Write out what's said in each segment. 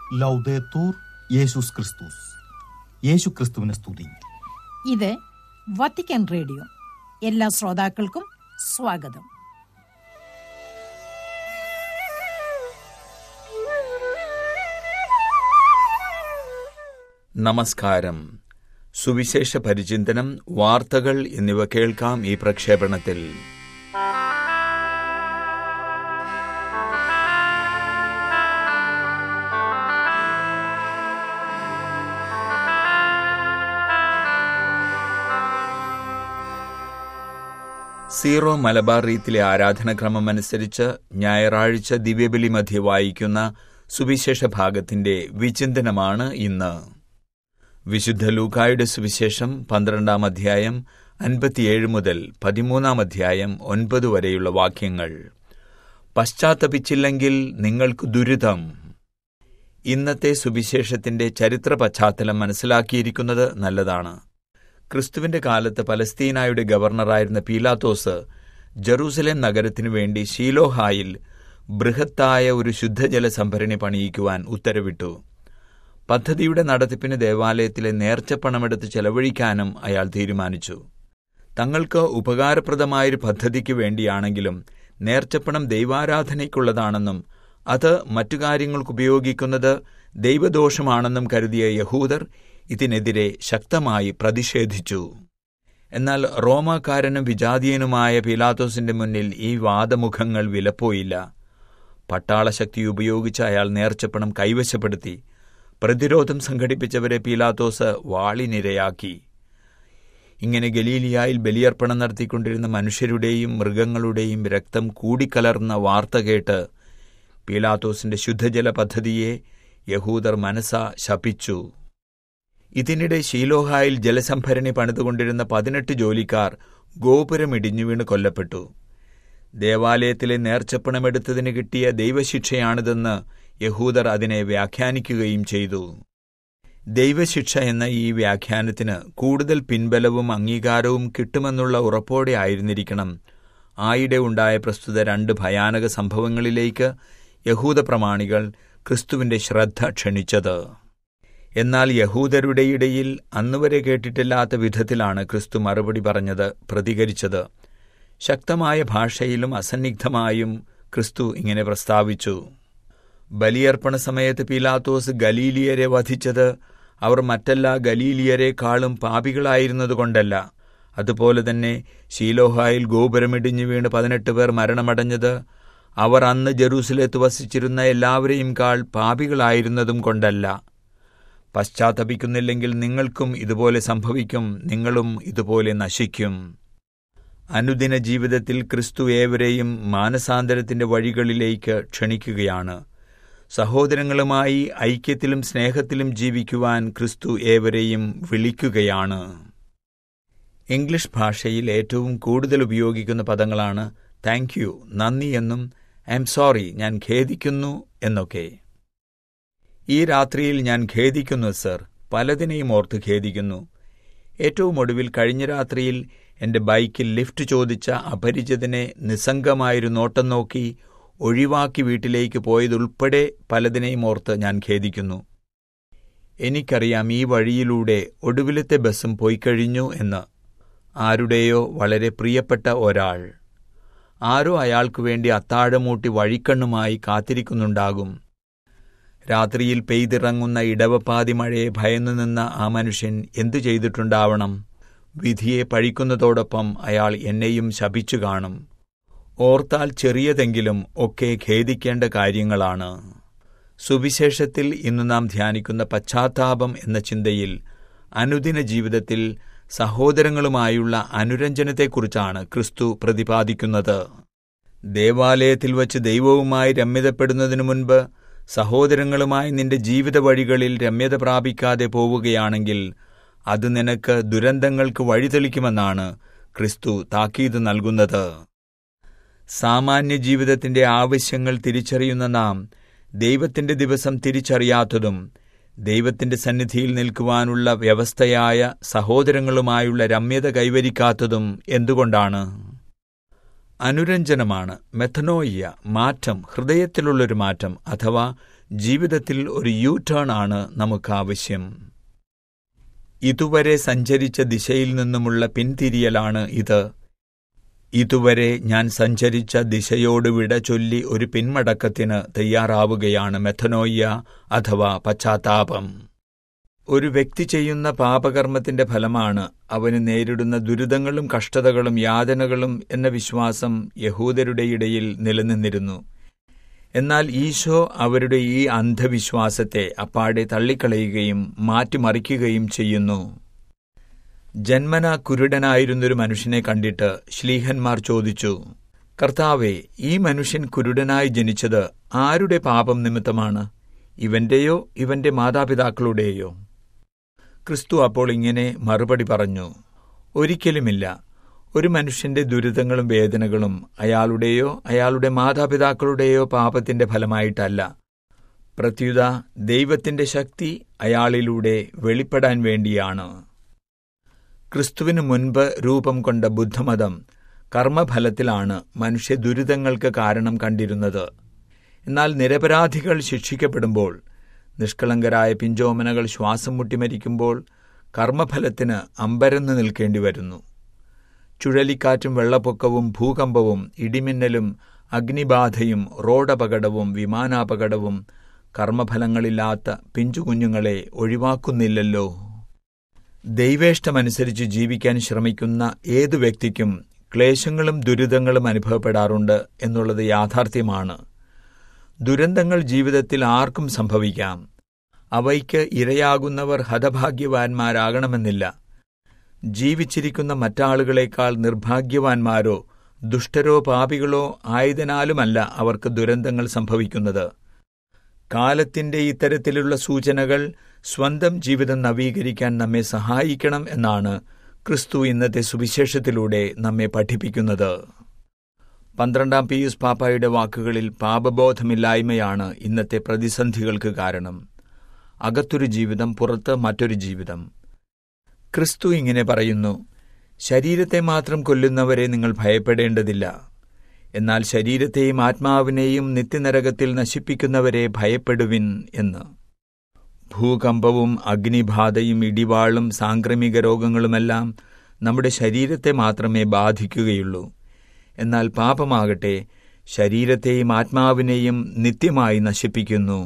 ലൗദേത്തൂർ യേശുസ് ക്രിസ്തുസ് യേശു ക്രിസ്തുവിനെ സ്തുതി ഇത് വത്തിക്കാൻ റേഡിയോ എല്ലാ ശ്രോതാക്കൾക്കും സ്വാഗതം നമസ്കാരം സുവിശേഷ പരിചിന്തനം വാർത്തകൾ എന്നിവ കേൾക്കാം ഈ പ്രക്ഷേപണത്തിൽ സീറോ മലബാർ റീത്തിലെ ആരാധനക്രമം അനുസരിച്ച് ഞായറാഴ്ച ദിവ്യബലി മധ്യ വായിക്കുന്ന സുവിശേഷ ഭാഗത്തിന്റെ വിചിന്തനമാണ് ഇന്ന് വിശുദ്ധ ലൂക്കായുടെ സുവിശേഷം പന്ത്രണ്ടാം അധ്യായം അൻപത്തിയേഴ് മുതൽ പതിമൂന്നാം അധ്യായം ഒൻപത് വരെയുള്ള വാക്യങ്ങൾ പശ്ചാത്തപിച്ചില്ലെങ്കിൽ നിങ്ങൾക്ക് ദുരിതം ഇന്നത്തെ സുവിശേഷത്തിന്റെ ചരിത്ര പശ്ചാത്തലം മനസ്സിലാക്കിയിരിക്കുന്നത് നല്ലതാണ് ക്രിസ്തുവിന്റെ കാലത്ത് പലസ്തീനായുടെ ഗവർണറായിരുന്ന പീലാത്തോസ് ജെറൂസലേം നഗരത്തിനു വേണ്ടി ഷീലോഹായിൽ ബൃഹത്തായ ഒരു ശുദ്ധജല സംഭരണി പണിയിക്കുവാൻ ഉത്തരവിട്ടു പദ്ധതിയുടെ നടത്തിപ്പിന് ദേവാലയത്തിലെ നേർച്ചപ്പണമെടുത്ത് ചെലവഴിക്കാനും അയാൾ തീരുമാനിച്ചു തങ്ങൾക്ക് ഉപകാരപ്രദമായൊരു പദ്ധതിക്ക് വേണ്ടിയാണെങ്കിലും നേർച്ചപ്പണം ദൈവാരാധനയ്ക്കുള്ളതാണെന്നും അത് മറ്റു കാര്യങ്ങൾക്ക് ഉപയോഗിക്കുന്നത് ദൈവദോഷമാണെന്നും കരുതിയ യഹൂദർ ഇതിനെതിരെ ശക്തമായി പ്രതിഷേധിച്ചു എന്നാൽ റോമാക്കാരനും വിജാതീയനുമായ പീലാത്തോസിന്റെ മുന്നിൽ ഈ വാദമുഖങ്ങൾ വിലപ്പോയില്ല പട്ടാളശക്തി ഉപയോഗിച്ച് അയാൾ നേർച്ചപ്പണം കൈവശപ്പെടുത്തി പ്രതിരോധം സംഘടിപ്പിച്ചവരെ പീലാത്തോസ് വാളിനിരയാക്കി ഇങ്ങനെ ഗലീലിയായിൽ ബലിയർപ്പണം നടത്തിക്കൊണ്ടിരുന്ന മനുഷ്യരുടെയും മൃഗങ്ങളുടെയും രക്തം കൂടിക്കലർന്ന വാർത്ത കേട്ട് പീലാത്തോസിന്റെ ശുദ്ധജല പദ്ധതിയെ യഹൂദർ മനസ്സ ശപിച്ചു ഇതിനിടെ ഷീലോഹായിൽ ജലസംഭരണി പണിതുകൊണ്ടിരുന്ന പതിനെട്ട് ജോലിക്കാർ ഗോപുരമിടിഞ്ഞു വീണ് കൊല്ലപ്പെട്ടു ദേവാലയത്തിലെ നേർച്ചപ്പണമെടുത്തതിന് കിട്ടിയ ദൈവശിക്ഷയാണിതെന്ന് യഹൂദർ അതിനെ വ്യാഖ്യാനിക്കുകയും ചെയ്തു ദൈവശിക്ഷ എന്ന ഈ വ്യാഖ്യാനത്തിന് കൂടുതൽ പിൻബലവും അംഗീകാരവും കിട്ടുമെന്നുള്ള ഉറപ്പോടെ ആയിരുന്നിരിക്കണം ആയിടെ ഉണ്ടായ പ്രസ്തുത രണ്ട് ഭയാനക സംഭവങ്ങളിലേക്ക് യഹൂദ പ്രമാണികൾ ക്രിസ്തുവിന്റെ ശ്രദ്ധ ക്ഷണിച്ചത് എന്നാൽ യഹൂദരുടെ ഇടയിൽ അന്നുവരെ കേട്ടിട്ടില്ലാത്ത വിധത്തിലാണ് ക്രിസ്തു മറുപടി പറഞ്ഞത് പ്രതികരിച്ചത് ശക്തമായ ഭാഷയിലും അസന്നിഗ്ധമായും ക്രിസ്തു ഇങ്ങനെ പ്രസ്താവിച്ചു ബലിയർപ്പണ സമയത്ത് പീലാത്തോസ് ഗലീലിയരെ വധിച്ചത് അവർ മറ്റെല്ലാ ഗലീലിയരെക്കാളും പാപികളായിരുന്നതുകൊണ്ടല്ല അതുപോലെ തന്നെ ശീലോഹായിൽ ഗോപുരമിടിഞ്ഞു വീണ് പതിനെട്ട് പേർ മരണമടഞ്ഞത് അവർ അന്ന് ജെറൂസലേത്ത് വസിച്ചിരുന്ന എല്ലാവരെയും കാൾ പാപികളായിരുന്നതും കൊണ്ടല്ല പശ്ചാത്തപിക്കുന്നില്ലെങ്കിൽ നിങ്ങൾക്കും ഇതുപോലെ സംഭവിക്കും നിങ്ങളും ഇതുപോലെ നശിക്കും അനുദിന ജീവിതത്തിൽ ക്രിസ്തു ഏവരെയും മാനസാന്തരത്തിന്റെ വഴികളിലേക്ക് ക്ഷണിക്കുകയാണ് സഹോദരങ്ങളുമായി ഐക്യത്തിലും സ്നേഹത്തിലും ജീവിക്കുവാൻ ക്രിസ്തു ഏവരെയും വിളിക്കുകയാണ് ഇംഗ്ലീഷ് ഭാഷയിൽ ഏറ്റവും കൂടുതൽ ഉപയോഗിക്കുന്ന പദങ്ങളാണ് താങ്ക് യു നന്ദി എന്നും ഐ എം സോറി ഞാൻ ഖേദിക്കുന്നു എന്നൊക്കെ ഈ രാത്രിയിൽ ഞാൻ ഖേദിക്കുന്നു സർ പലതിനെയും ഓർത്ത് ഖേദിക്കുന്നു ഏറ്റവും ഒടുവിൽ കഴിഞ്ഞ രാത്രിയിൽ എന്റെ ബൈക്കിൽ ലിഫ്റ്റ് ചോദിച്ച അപരിചിതനെ നിസ്സംഗമായൊരു നോട്ടം നോക്കി ഒഴിവാക്കി വീട്ടിലേക്ക് പോയതുൾപ്പെടെ പലതിനെയും ഓർത്ത് ഞാൻ ഖേദിക്കുന്നു എനിക്കറിയാം ഈ വഴിയിലൂടെ ഒടുവിലത്തെ ബസ്സും പോയിക്കഴിഞ്ഞു എന്ന് ആരുടെയോ വളരെ പ്രിയപ്പെട്ട ഒരാൾ ആരോ അയാൾക്കു വേണ്ടി അത്താഴമൂട്ടി വഴിക്കണ്ണുമായി കാത്തിരിക്കുന്നുണ്ടാകും രാത്രിയിൽ പെയ്തിറങ്ങുന്ന ഇടവപ്പാതി മഴയെ ഭയന്നു നിന്ന ആ മനുഷ്യൻ എന്തു ചെയ്തിട്ടുണ്ടാവണം വിധിയെ പഴിക്കുന്നതോടൊപ്പം അയാൾ എന്നെയും ശപിച്ചു കാണും ഓർത്താൽ ചെറിയതെങ്കിലും ഒക്കെ ഖേദിക്കേണ്ട കാര്യങ്ങളാണ് സുവിശേഷത്തിൽ ഇന്ന് നാം ധ്യാനിക്കുന്ന പശ്ചാത്താപം എന്ന ചിന്തയിൽ അനുദിന ജീവിതത്തിൽ സഹോദരങ്ങളുമായുള്ള അനുരഞ്ജനത്തെക്കുറിച്ചാണ് ക്രിസ്തു പ്രതിപാദിക്കുന്നത് ദേവാലയത്തിൽ വച്ച് ദൈവവുമായി രമ്യതപ്പെടുന്നതിനു മുൻപ് സഹോദരങ്ങളുമായി നിന്റെ ജീവിത വഴികളിൽ രമ്യത പ്രാപിക്കാതെ പോവുകയാണെങ്കിൽ അത് നിനക്ക് ദുരന്തങ്ങൾക്ക് വഴിതെളിക്കുമെന്നാണ് ക്രിസ്തു താക്കീത് നൽകുന്നത് സാമാന്യ ജീവിതത്തിന്റെ ആവശ്യങ്ങൾ തിരിച്ചറിയുന്ന നാം ദൈവത്തിന്റെ ദിവസം തിരിച്ചറിയാത്തതും ദൈവത്തിന്റെ സന്നിധിയിൽ നിൽക്കുവാനുള്ള വ്യവസ്ഥയായ സഹോദരങ്ങളുമായുള്ള രമ്യത കൈവരിക്കാത്തതും എന്തുകൊണ്ടാണ് അനുരഞ്ജനമാണ് മെഥനോയ്യ മാറ്റം ഹൃദയത്തിലുള്ളൊരു മാറ്റം അഥവാ ജീവിതത്തിൽ ഒരു യു ടേൺ ആണ് നമുക്ക് ആവശ്യം ഇതുവരെ സഞ്ചരിച്ച ദിശയിൽ നിന്നുമുള്ള പിന്തിരിയലാണ് ഇത് ഇതുവരെ ഞാൻ സഞ്ചരിച്ച ദിശയോട് വിട ചൊല്ലി ഒരു പിന്മടക്കത്തിന് തയ്യാറാവുകയാണ് മെഥനോയ്യ അഥവാ പശ്ചാത്താപം ഒരു വ്യക്തി ചെയ്യുന്ന പാപകർമ്മത്തിന്റെ ഫലമാണ് അവന് നേരിടുന്ന ദുരിതങ്ങളും കഷ്ടതകളും യാതനകളും എന്ന വിശ്വാസം യഹൂദരുടെ ഇടയിൽ നിലനിന്നിരുന്നു എന്നാൽ ഈശോ അവരുടെ ഈ അന്ധവിശ്വാസത്തെ അപ്പാടെ തള്ളിക്കളയുകയും മാറ്റിമറിക്കുകയും ചെയ്യുന്നു ജന്മന കുരുടനായിരുന്നൊരു മനുഷ്യനെ കണ്ടിട്ട് ശ്ലീഹന്മാർ ചോദിച്ചു കർത്താവെ ഈ മനുഷ്യൻ കുരുടനായി ജനിച്ചത് ആരുടെ പാപം നിമിത്തമാണ് ഇവന്റെയോ ഇവന്റെ മാതാപിതാക്കളുടെയോ ക്രിസ്തു അപ്പോൾ ഇങ്ങനെ മറുപടി പറഞ്ഞു ഒരിക്കലുമില്ല ഒരു മനുഷ്യന്റെ ദുരിതങ്ങളും വേദനകളും അയാളുടെയോ അയാളുടെ മാതാപിതാക്കളുടെയോ പാപത്തിന്റെ ഫലമായിട്ടല്ല പ്രത്യുത ദൈവത്തിന്റെ ശക്തി അയാളിലൂടെ വെളിപ്പെടാൻ വേണ്ടിയാണ് ക്രിസ്തുവിനു മുൻപ് രൂപം കൊണ്ട ബുദ്ധമതം കർമ്മഫലത്തിലാണ് മനുഷ്യ ദുരിതങ്ങൾക്ക് കാരണം കണ്ടിരുന്നത് എന്നാൽ നിരപരാധികൾ ശിക്ഷിക്കപ്പെടുമ്പോൾ നിഷ്കളങ്കരായ പിഞ്ചോമനകൾ ശ്വാസം മുട്ടിമരിക്കുമ്പോൾ കർമ്മഫലത്തിന് അമ്പരന്ന് നിൽക്കേണ്ടി വരുന്നു ചുഴലിക്കാറ്റും വെള്ളപ്പൊക്കവും ഭൂകമ്പവും ഇടിമിന്നലും അഗ്നിബാധയും റോഡപകടവും വിമാനാപകടവും കർമ്മഫലങ്ങളില്ലാത്ത പിഞ്ചുകുഞ്ഞുങ്ങളെ ഒഴിവാക്കുന്നില്ലല്ലോ ദൈവേഷ്ടമനുസരിച്ച് ജീവിക്കാൻ ശ്രമിക്കുന്ന ഏതു വ്യക്തിക്കും ക്ലേശങ്ങളും ദുരിതങ്ങളും അനുഭവപ്പെടാറുണ്ട് എന്നുള്ളത് യാഥാർത്ഥ്യമാണ് ദുരന്തങ്ങൾ ജീവിതത്തിൽ ആർക്കും സംഭവിക്കാം അവയ്ക്ക് ഇരയാകുന്നവർ ഹതഭാഗ്യവാന്മാരാകണമെന്നില്ല ജീവിച്ചിരിക്കുന്ന മറ്റാളുകളെക്കാൾ നിർഭാഗ്യവാന്മാരോ ദുഷ്ടരോ പാപികളോ ആയതിനാലുമല്ല അവർക്ക് ദുരന്തങ്ങൾ സംഭവിക്കുന്നത് കാലത്തിന്റെ ഇത്തരത്തിലുള്ള സൂചനകൾ സ്വന്തം ജീവിതം നവീകരിക്കാൻ നമ്മെ സഹായിക്കണം എന്നാണ് ക്രിസ്തു ഇന്നത്തെ സുവിശേഷത്തിലൂടെ നമ്മെ പഠിപ്പിക്കുന്നത് പന്ത്രണ്ടാം പീയൂസ് പാപ്പായുടെ വാക്കുകളിൽ പാപബോധമില്ലായ്മയാണ് ഇന്നത്തെ പ്രതിസന്ധികൾക്ക് കാരണം അകത്തൊരു ജീവിതം പുറത്ത് മറ്റൊരു ജീവിതം ക്രിസ്തു ഇങ്ങനെ പറയുന്നു ശരീരത്തെ മാത്രം കൊല്ലുന്നവരെ നിങ്ങൾ ഭയപ്പെടേണ്ടതില്ല എന്നാൽ ശരീരത്തെയും ആത്മാവിനെയും നിത്യനരകത്തിൽ നശിപ്പിക്കുന്നവരെ ഭയപ്പെടുവിൻ എന്ന് ഭൂകമ്പവും അഗ്നിബാധയും ഇടിവാളും സാംക്രമിക രോഗങ്ങളുമെല്ലാം നമ്മുടെ ശരീരത്തെ മാത്രമേ ബാധിക്കുകയുള്ളൂ എന്നാൽ പാപമാകട്ടെ ശരീരത്തെയും ആത്മാവിനെയും നിത്യമായി നശിപ്പിക്കുന്നു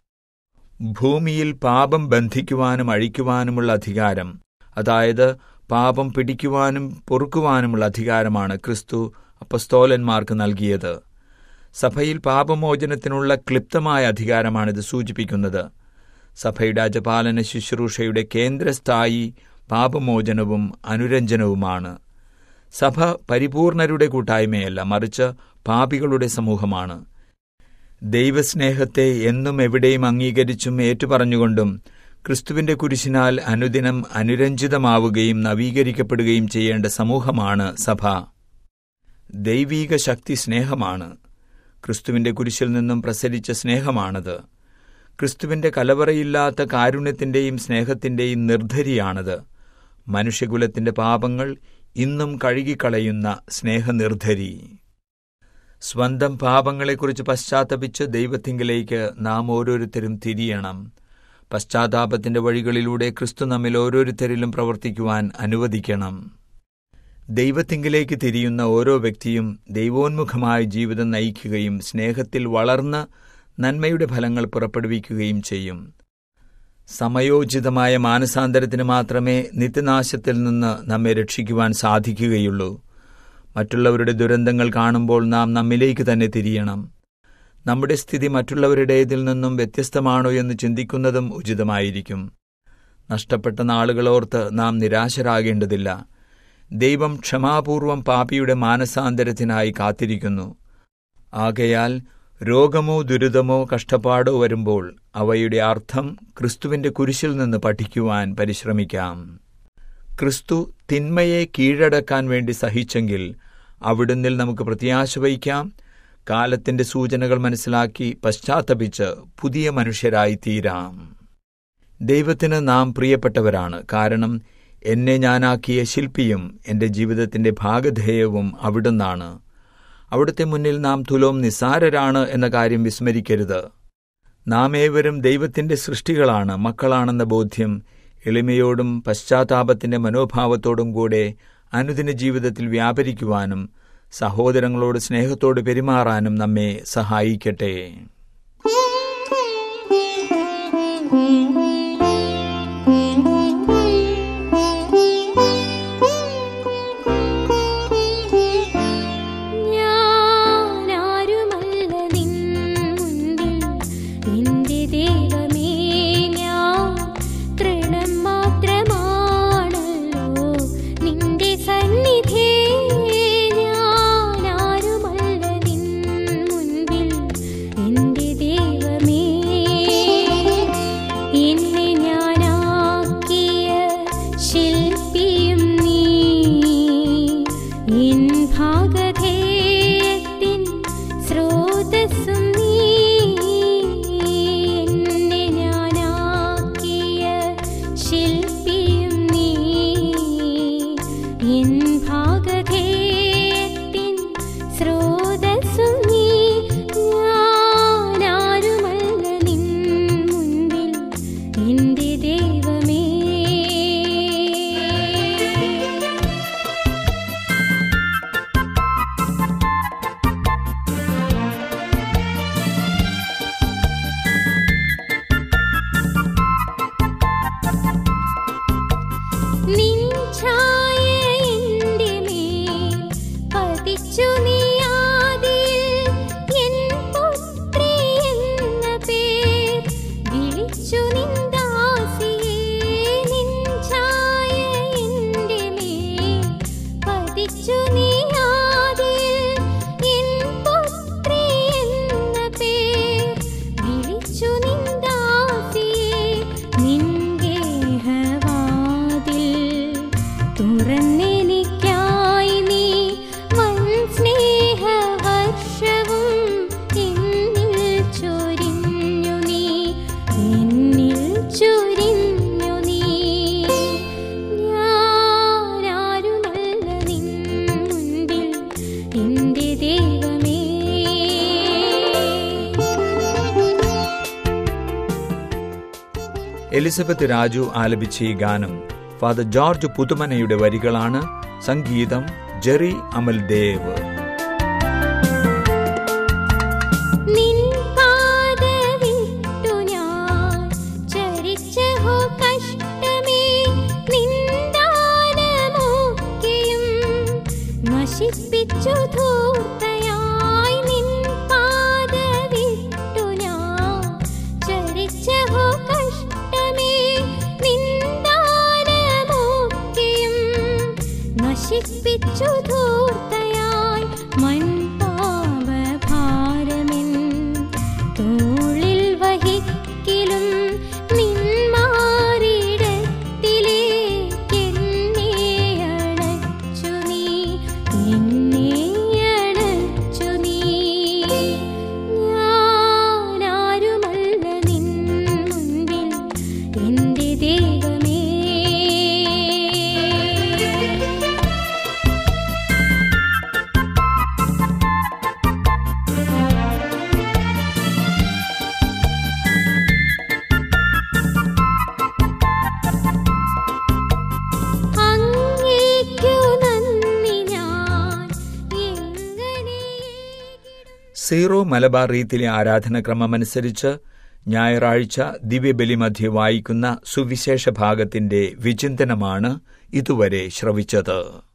ഭൂമിയിൽ പാപം ബന്ധിക്കുവാനും അഴിക്കുവാനുമുള്ള അധികാരം അതായത് പാപം പിടിക്കുവാനും പൊറുക്കുവാനുമുള്ള അധികാരമാണ് ക്രിസ്തു അപ്പസ്തോലന്മാർക്ക് നൽകിയത് സഭയിൽ പാപമോചനത്തിനുള്ള ക്ലിപ്തമായ അധികാരമാണിത് സൂചിപ്പിക്കുന്നത് സഭയുടെ അജപാലന ശുശ്രൂഷയുടെ കേന്ദ്രസ്ഥായി പാപമോചനവും അനുരഞ്ജനവുമാണ് സഭ പരിപൂർണരുടെ കൂട്ടായ്മയല്ല മറിച്ച് പാപികളുടെ സമൂഹമാണ് ദൈവസ്നേഹത്തെ എന്നും എവിടെയും അംഗീകരിച്ചും ഏറ്റുപറഞ്ഞുകൊണ്ടും ക്രിസ്തുവിന്റെ കുരിശിനാൽ അനുദിനം അനുരഞ്ജിതമാവുകയും നവീകരിക്കപ്പെടുകയും ചെയ്യേണ്ട സമൂഹമാണ് സഭ ദൈവീക ശക്തി സ്നേഹമാണ് ക്രിസ്തുവിന്റെ കുരിശിൽ നിന്നും പ്രസരിച്ച സ്നേഹമാണത് ക്രിസ്തുവിന്റെ കലവറയില്ലാത്ത കാരുണ്യത്തിന്റെയും സ്നേഹത്തിന്റെയും നിർദ്ധരിയാണത് മനുഷ്യകുലത്തിന്റെ പാപങ്ങൾ ഇന്നും കഴുകിക്കളയുന്ന സ്നേഹനിർദ്ധരി സ്വന്തം പാപങ്ങളെക്കുറിച്ച് പശ്ചാത്തപിച്ച് ദൈവത്തിങ്കിലേക്ക് നാം ഓരോരുത്തരും തിരിയണം പശ്ചാത്താപത്തിന്റെ വഴികളിലൂടെ ക്രിസ്തു നമ്മിൽ ഓരോരുത്തരിലും പ്രവർത്തിക്കുവാൻ അനുവദിക്കണം ദൈവത്തിങ്കിലേക്ക് തിരിയുന്ന ഓരോ വ്യക്തിയും ദൈവോന്മുഖമായ ജീവിതം നയിക്കുകയും സ്നേഹത്തിൽ വളർന്ന് നന്മയുടെ ഫലങ്ങൾ പുറപ്പെടുവിക്കുകയും ചെയ്യും സമയോചിതമായ മാനസാന്തരത്തിന് മാത്രമേ നിത്യനാശത്തിൽ നിന്ന് നമ്മെ രക്ഷിക്കുവാൻ സാധിക്കുകയുള്ളൂ മറ്റുള്ളവരുടെ ദുരന്തങ്ങൾ കാണുമ്പോൾ നാം നമ്മിലേക്ക് തന്നെ തിരിയണം നമ്മുടെ സ്ഥിതി മറ്റുള്ളവരുടേതിൽ നിന്നും വ്യത്യസ്തമാണോ എന്ന് ചിന്തിക്കുന്നതും ഉചിതമായിരിക്കും നഷ്ടപ്പെട്ട നാളുകളോർത്ത് നാം നിരാശരാകേണ്ടതില്ല ദൈവം ക്ഷമാപൂർവം പാപിയുടെ മാനസാന്തരത്തിനായി കാത്തിരിക്കുന്നു ആകയാൽ രോഗമോ ദുരിതമോ കഷ്ടപ്പാടോ വരുമ്പോൾ അവയുടെ അർത്ഥം ക്രിസ്തുവിന്റെ കുരിശിൽ നിന്ന് പഠിക്കുവാൻ പരിശ്രമിക്കാം ക്രിസ്തു തിന്മയെ കീഴടക്കാൻ വേണ്ടി സഹിച്ചെങ്കിൽ അവിടുന്നിൽ നമുക്ക് പ്രത്യാശ വയ്ക്കാം കാലത്തിന്റെ സൂചനകൾ മനസ്സിലാക്കി പശ്ചാത്തപിച്ച് പുതിയ മനുഷ്യരായി തീരാം ദൈവത്തിന് നാം പ്രിയപ്പെട്ടവരാണ് കാരണം എന്നെ ഞാനാക്കിയ ശില്പിയും എന്റെ ജീവിതത്തിന്റെ ഭാഗധേയവും അവിടുന്നാണ് അവിടുത്തെ മുന്നിൽ നാം തുലോം നിസ്സാരരാണ് എന്ന കാര്യം വിസ്മരിക്കരുത് നാം ഏവരും ദൈവത്തിന്റെ സൃഷ്ടികളാണ് മക്കളാണെന്ന ബോധ്യം എളിമയോടും പശ്ചാത്താപത്തിന്റെ മനോഭാവത്തോടും കൂടെ അനുദിന ജീവിതത്തിൽ വ്യാപരിക്കുവാനും സഹോദരങ്ങളോട് സ്നേഹത്തോട് പെരുമാറാനും നമ്മെ സഹായിക്കട്ടെ ഞാനാരുമല്ല നിൻ മുൻപിൽ നിന്റെ ദൈവമേ ഞാൻ തൃണം മാത്രമാണല്ലോ നിന്റെ സന്നിധേ ഞാനാരുമല്ല നിൻ മുൻപിൽ നിന്റെ ദൈവമേ എന്നെ ഞാനാക്കിയ ശില്പിയും നീ എൻ ഭാഗധേയത്തിൻ സ്രോതസ്സും നീ എന്നെ ഞാനാക്കിയ ശില്പിയും നീ എൻ ഭാഗധേയത്തിൻ സ്രോതസ്സും നീ ഞാനാരുമല്ല നിൻ മുൻപിൽ എന്റെ ദൈവമേ നിൻ ഛായ എന്റെ മേൽ പതിച്ചു നീ ആദിയിൽ എൻ പുത്രി എന്ന പേർ വിളിച്ചു നിൻ ദാസിയെ നിൻ ഛായ എന്റെ മേൽ പതിച്ചു നീ ആദിയിൽ എൻ പുത്രി എന്ന പേർ വിളിച്ചു നിൻ ദാസിയെ നിൻ ഗേഹവാതിൽ തുറന്നെനിക്കായി നീ വൻ സ്നേഹവർഷവും എന്നിൽ ചൊരിഞ്ഞു നീ എന്നിൽ ചൊരിഞ്ഞു നീ ഞാനാരുമല്ല നിൻ മുൻപിൽ എന്റെ ദൈവമേ എലിസബത്ത് രാജു ആലപിച്ച ഈ ഗാനം ഫാദർ ജോർജ് പുതുമനയുടെ വരികളാണ് സംഗീതം ജെറി അമൽദേവ് നിൻ പാദവിട്ടു ഞാൻ ചരിച്ചഹോ കഷ്ടമേ നിന്ദാനമൊക്കെയും നശിപ്പിച്ചു ധൂർത്തയായി നിൻ പാദവിട്ടു ഞാൻ ചരിച്ചഹോ കഷ്ടമേ നിന്ദാനമൊക്കെയും നശിപ്പിച്ചു ധൂർത്തയായി മൺപാപഭാരമെൻ തോളിൽ വഹിക്കിലും നിന്മാറിടത്തിലേക്കെന്നെ അണച്ചു നീ എന്നെ അണച്ചു നീ ഞാനാരുമല്ല നിൻ മുൻപിൽ എന്റെ ദൈവമേ അങ്ങേക്കു നന്ദി ഞാൻ എങ്ങനെ സീറോ മലബാർ റീത്തിലെ ആരാധനക്രമമനുസരിച്ച് ഞായറാഴ്ച ദിവ്യബലി മധ്യ വായിക്കുന്ന സുവിശേഷ ഭാഗത്തിന്റെ വിചിന്തനമാണ് ഇതുവരെ ശ്രവിച്ചത്